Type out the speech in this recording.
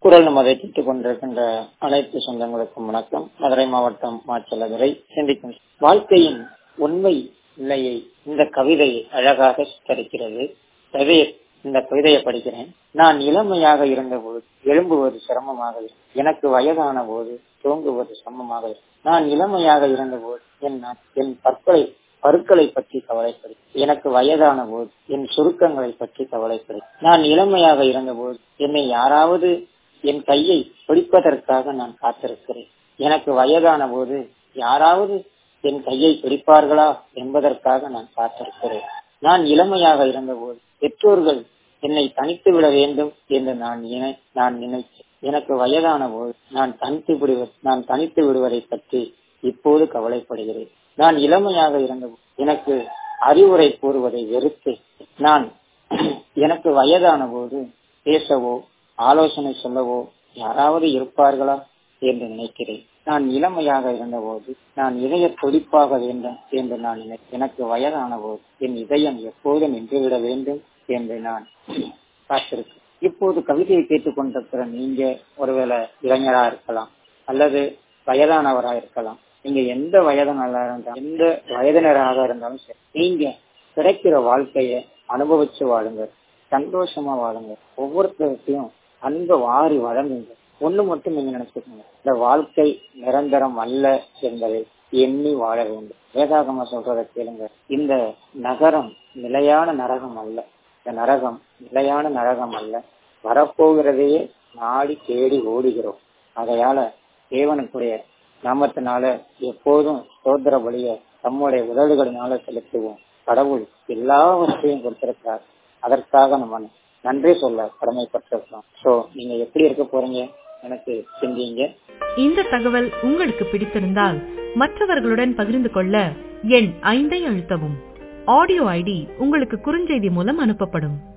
குரல் நமதை கேட்டுக் கொண்டிருக்கின்ற அனைத்து சொந்தங்களுக்கும் வணக்கம் மதுரை மாவட்டம் மாச்சலதுரை சிந்திக்கும் வாழ்க்கையின் உண்மை நிலையை இந்த கவிதை அழகாக சித்தரிக்கிறது கவிதை இந்த கவிதையை படிக்கிறேன் நான் இளமையாக இருந்தபோது எழும்புவது சிரமமாக இருக்கும். எனக்கு வயதான போது தூங்குவது சிரமமாக இருக்கும். நான் இளமையாக இருந்தபோது என் என் பற்களை பருக்களை பற்றி கவலைப்படும் எனக்கு வயதான போது என் சுருக்கங்களை பற்றி கவலைப்படும் நான் இளமையாக இருந்தபோது என்னை யாராவது என் கையை பிடிப்பதற்காக நான் காத்திருக்கிறேன் எனக்கு வயதான போது யாராவது என் கையை பிடிப்பார்களா என்பதற்காக நான் காத்திருக்கிறேன் நான் இளமையாக இருந்தபோது பெற்றோர்கள் என்னை தனித்து விட வேண்டும் என்று நான் நினை நான் நினைத்தேன் எனக்கு வயதான போது நான் தனித்து விடுவது நான் தனித்து விடுவதை பற்றி இப்போது கவலைப்படுகிறேன் நான் இளமையாக இருந்தபோது எனக்கு அறிவுரை கூறுவதை வெறுத்து நான் எனக்கு வயதான போது பேசவோ ஆலோசனை சொல்லவோ யாராவது இருப்பார்களா என்று நினைக்கிறேன் நான் இளமையாக இருந்தபோது நான் இதய துடிப்பாக வேண்டும் என்று நான் நினை எனக்கு வயதான போது என் இதயம் எப்போது நின்றுவிட வேண்டும் என்று நான் காத்திருக்கேன் இப்போது கவிதையை கேட்டுக்கொண்டிருக்கிற நீங்க ஒருவேளை இளைஞரா இருக்கலாம் அல்லது வயதானவரா இருக்கலாம் நீங்க எந்த வயதானவராக இருந்தாலும் எந்த வயதினராக இருந்தாலும் சரி நீங்க கிடைக்கிற வாழ்க்கைய அனுபவிச்சு வாழுங்க சந்தோஷமா வாழுங்க ஒவ்வொருத்தருக்கையும் அன்பை வாரி வழங்குங்க ஒண்ணு மட்டும் நீங்க நினைச்சுக்கோங்க இந்த வாழ்க்கை நிரந்தரம் அல்ல என்பதை எண்ணி வாழ வேண்டும் வேதாகமா சொல்றத கேளுங்க இந்த நகரம் நிலையான நரகம் அல்ல இந்த நரகம் நிலையான நரகம் அல்ல வரப்போகிறதையே நாடி தேடி ஓடுகிறோம் அதையால தேவனுக்குடைய நாமத்தினால எப்போதும் சோதர வழிய நம்முடைய உதவிகளினால செலுத்துவோம் கடவுள் எல்லாவற்றையும் கொடுத்திருக்கிறார் அதற்காக நம்ம நன்றி சொல்ல கடமைப்பட்டிருக்கோம் சோ நீங்க எப்படி இருக்க போறீங்க எனக்கு சிந்திங்க இந்த தகவல் உங்களுக்கு பிடித்திருந்தால் மற்றவர்களுடன் பகிர்ந்து கொள்ள எண் ஐந்தை அழுத்தவும் ஆடியோ ஐடி உங்களுக்கு குறுஞ்செய்தி மூலம் அனுப்பப்படும்